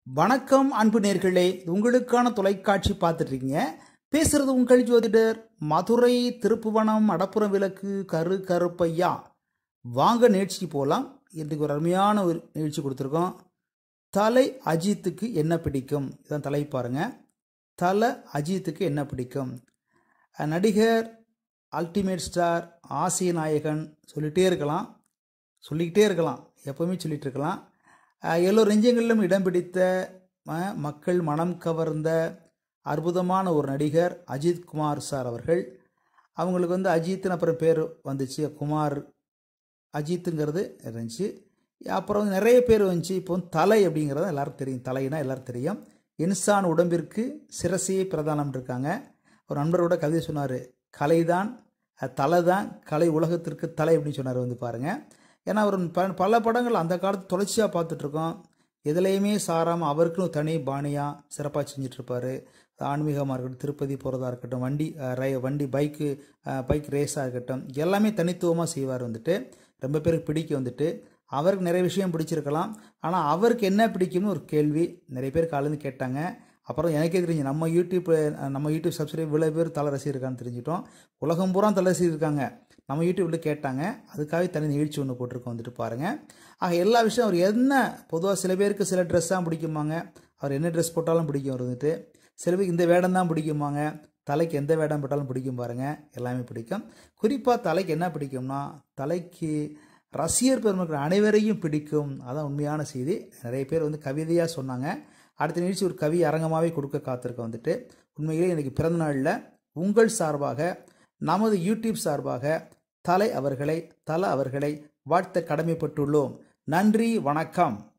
வணக்கம் அன்பு நேர்களே உங்களுக்கான தொலைக்காட்சி பார்த்துட்டு இருக்கீங்க பேசுறது உங்கள் ஜோதிடர் மதுரை திருப்புவனம் அடப்புறம் விளக்கு கரு கருப்பையா வாங்க நிகழ்ச்சிக்கு போகலாம் இன்றைக்கு ஒரு அருமையான ஒரு நிகழ்ச்சி கொடுத்துருக்கோம் தலை அஜித்துக்கு என்ன பிடிக்கும் இதான் தலை பாருங்க தலை அஜித்துக்கு என்ன பிடிக்கும் அஹ் நடிகர் அல்டிமேட் ஸ்டார் ஆசிய நாயகன் சொல்லிகிட்டே இருக்கலாம் சொல்லிக்கிட்டே இருக்கலாம் எப்பவுமே சொல்லிட்டு இருக்கலாம் அஹ் எல்லோர் நெஞ்சங்களிலும் இடம் பிடித்த ம- மக்கள் மனம் கவர்ந்த அற்புதமான ஒரு நடிகர் அஜித் குமார் சார் அவர்கள் அவங்களுக்கு வந்து அஜித்னு அப்புறம் பேர் வந்துச்சு குமார் அஜித்துங்கிறது இருந்துச்சு அப்புறம் வந்து நிறைய பேர் வந்துச்சு இப்போ வந்து தலை அப்படிங்கிறது எல்லாருக்கும் தெரியும் தலைனா எல்லாரும் தெரியும் இன்சான் உடம்பிற்கு சிரசையே பிரதானம் இருக்காங்க ஒரு நண்பரோட கவிதை சொன்னார் கலைதான் அஹ், தலை தான் கலை உலகத்திற்கு தலை அப்படின்னு சொன்னார் வந்து பாருங்கள் ஏன்னா அவர் ப- பல படங்கள் அந்த காலத்து தொடர்ச்சியாக பார்த்துட்ருக்கோம் எதுலேயுமே சாராமல் அவருக்குன்னு தனி பாணியாக சிறப்பாக செஞ்சிட்ருப்பார் ஆன்மீகமாக இருக்கட்டும் திருப்பதி போகிறதா இருக்கட்டும் வண்டி அஹ், ரை வண்டி பைக்கு பைக் ரேஸாக இருக்கட்டும் எல்லாமே தனித்துவமாக செய்வார் வந்துட்டு ரொம்ப பேருக்கு பிடிக்க வந்துட்டு அவருக்கு நிறைய விஷயம் பிடிச்சிருக்கலாம் ஆனால் அவருக்கு என்ன பிடிக்கும்னு ஒரு கேள்வி நிறைய பேர் காலேருந்து கேட்டாங்க அப்புறம் எனக்கே தெரிஞ்சு நம்ம யூடியூப் நம்ம யூடியூப் சப்ஸ்கிரைப் இவ்வளோ பேர் தலை ரசிகர் இருக்கான்னு தெரிஞ்சிட்டோம் உலகம் பூரா தலை ரசிகர் இருக்காங்க நம்ம யூடியூப்ல கேட்டாங்க அதுக்காகவே தனி நிகழ்ச்சி ஒன்று போட்டிருக்கோம் வந்துட்டு பாருங்கள் ஆக எல்லா விஷயம் அவர் என்ன பொதுவாக சில பேருக்கு சில ட்ரெஸ் தான் பிடிக்குமாங்க அவர் என்ன ட்ரெஸ் போட்டாலும் பிடிக்கும் அவர் வந்துட்டு சில பேருக்கு இந்த வேடம் தான் பிடிக்குமாங்க தலைக்கு எந்த வேடம் போட்டாலும் பிடிக்கும் பாருங்க எல்லாமே பிடிக்கும் குறிப்பாக தலைக்கு என்ன பிடிக்கும்னா தலைக்கு ரசிகர் பெருமக்கள் அனைவரையும் பிடிக்கும் அதான் உண்மையான செய்தி நிறைய பேர் வந்து கவிதையாக சொன்னாங்க அடுத்த நிகழ்ச்சி ஒரு கவி அரங்கமாகவே கொடுக்க காத்திருக்க வந்துட்டு உண்மையிலே எனக்கு பிறந்த நாளில் உங்கள் சார்பாக நமது யூடியூப் சார்பாக தலை அவர்களை தல அவர்களை வாழ்த்த கடமைப்பட்டுள்ளோம் நன்றி வணக்கம்